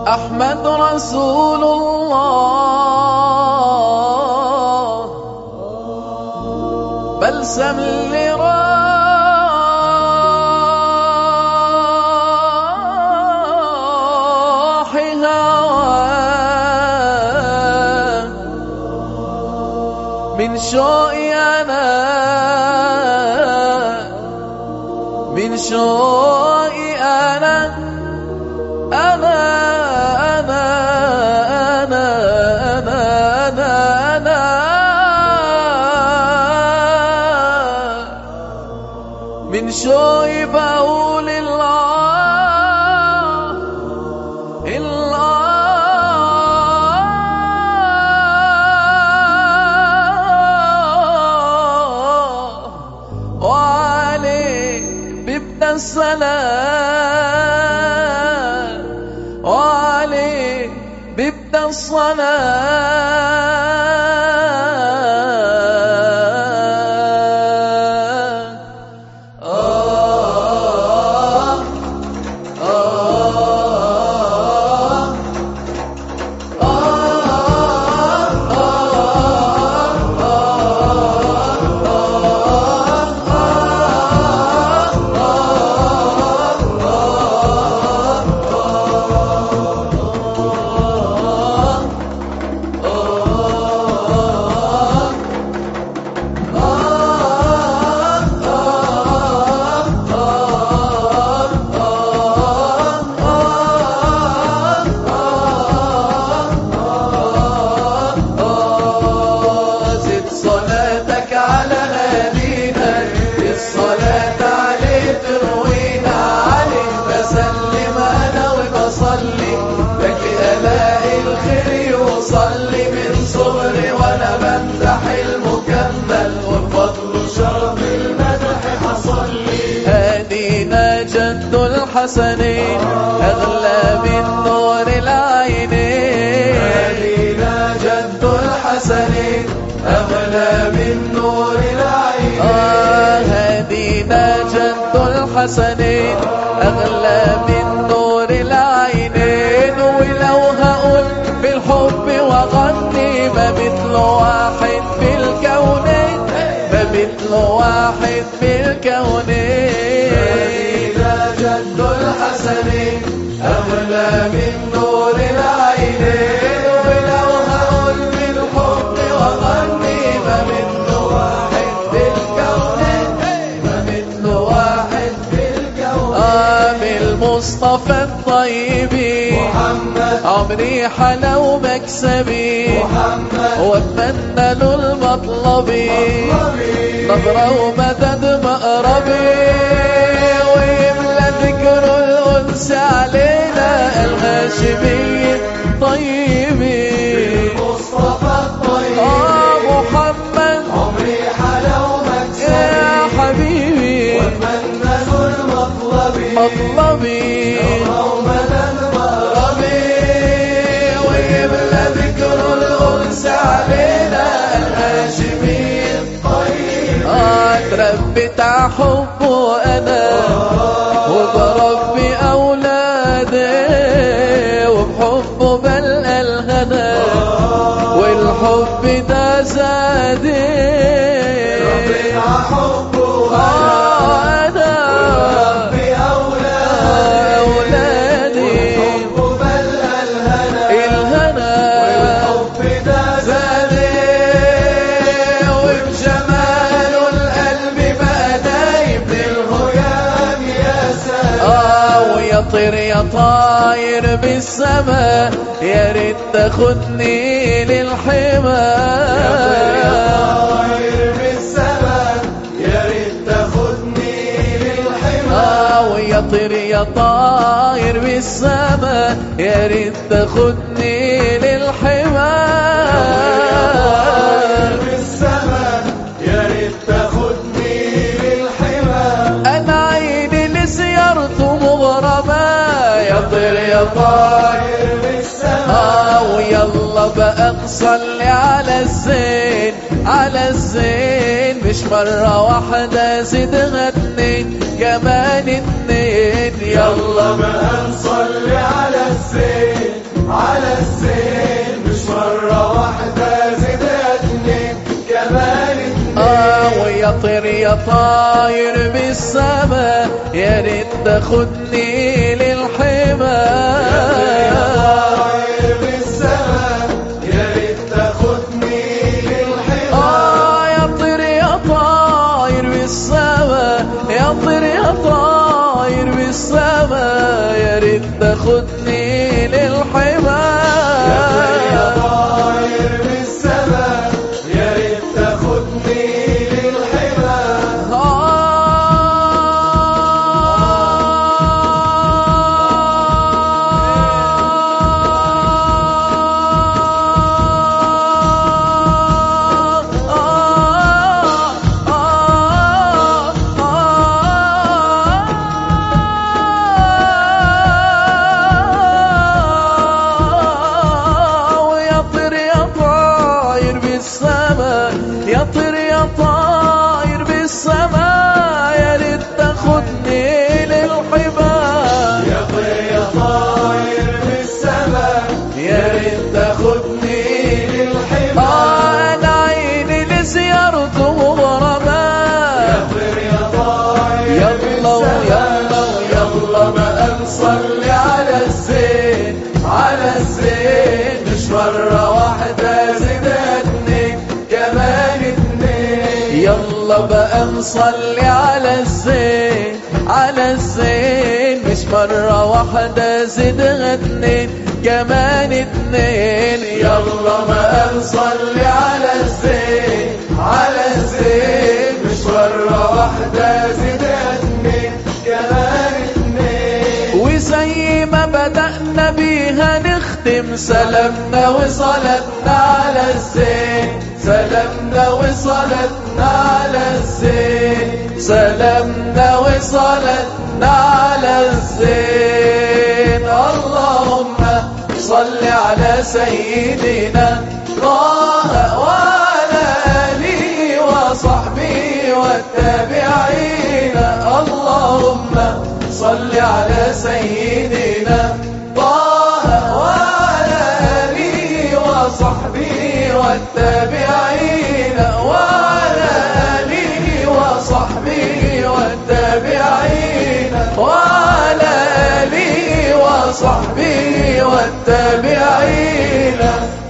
أحمد رسول الله بلسم لراح هواه من شوقي أنا من شوقي أنا أنا أنا أنا أنا أنا أنا من شوقي بقول الله الله وعليه بيبدأ السلام وعليه بيبدأ الصلاة آه آه زد صلاتك على نبينا الصلاة عليه تروينا عليه بسلم انا وبصلي لك الاقي الخير يوصلي من صغري وانا بمدح المكمل والفضل شرف المدح حصل لي هدينا جد الحسنين اغلى من نور العينين هدينا جد الحسنين أغلى من نور العين آه هدينا جد الحسنين أغلى من نور العينين ولو هقول بالحب وغني ما مثل واحد في الكونين ما مثل واحد في الكونين هدينا جد الحسنين أغلى من نور العينين ولو هقول بالحب وغني ما مثل واحد في الكون ما مثل واحد في الكون آه بالمصطفى الطيب محمد عمري حلو مكسبي محمد واتمنى له المطلبي نظرة ومدد مقربي ويملى ذكر الأنس علينا الهاشمي طيبي المصطفى الطيب آه محمد عمري حلو مكسبي يا حبيبي واتمنى المطلبي مطلبي ومدد مقربي ويملى ذكر الأنس علينا الهاشمي الطيب آه تربيت على حبه أنا وبربي أولادي وبحبه بلقى الهنا والحب ده زادي ربنا حبه أنا وربي أولادي وبحبه بلقى الهنا الهنا والحب ده زادي وبجماله القلب بقى دايب للهيام يا سلام آه ويا طير يا طاير بالسما يا ريت تاخدني للحما آه ويا طير يا طاير بالسما يا ريت تاخدني للحما انا عيني لسيارته مغرمة يا طير يا طاير بالسما آه ويلا بقى نصلي على الزين على الزين مش مرة واحدة زدها اتنين كمان اتنين يلا بقى نصلي على الزين على الزين مش مرة واحدة زدها اتنين كمان اتنين آه ويا طير يا طاير بالسما يا ريت تاخدني للحما طاير بالسما يا ريت تاخدني للحما آه يا طير يا طاير بالسما يا طير يا طاير بالسما يا ريت تاخدني للحما يا طاير بالسما يا ريت تاخدني للحما ويطير يا طاير بالسما يطير يا طاير بالسما يا ريت تاخدني للحبا يا طير يا طاير بالسما يا ريت تاخدني للحما آه انا عيني لزيارته مغرمة طير يا طاير يلا ويلا ويلا بقى نصلي على الزين على الزين مش مرة واحدة زدتني كمان اتنين يلا بقى نصلي على الزين على الزين مش مرة واحدة زدها اتنين كمان اتنين يلا بقى نصلي على الزين على الزين مش مرة واحدة زدتني كمان اتنين وزي ما بدأنا بيها نختم سلامنا وصلاتنا على الزين سلامنا وصلاتنا على الزين سلامنا وصلاتنا على الزين اللهم صل على سيدنا طه وعلى آله وصحبه والتابعين اللهم صل على سيدنا طه وعلى آله وصحبه والتابعين وعلى آله وصحبه والتابعين وعلى آله وصحبه والتابعين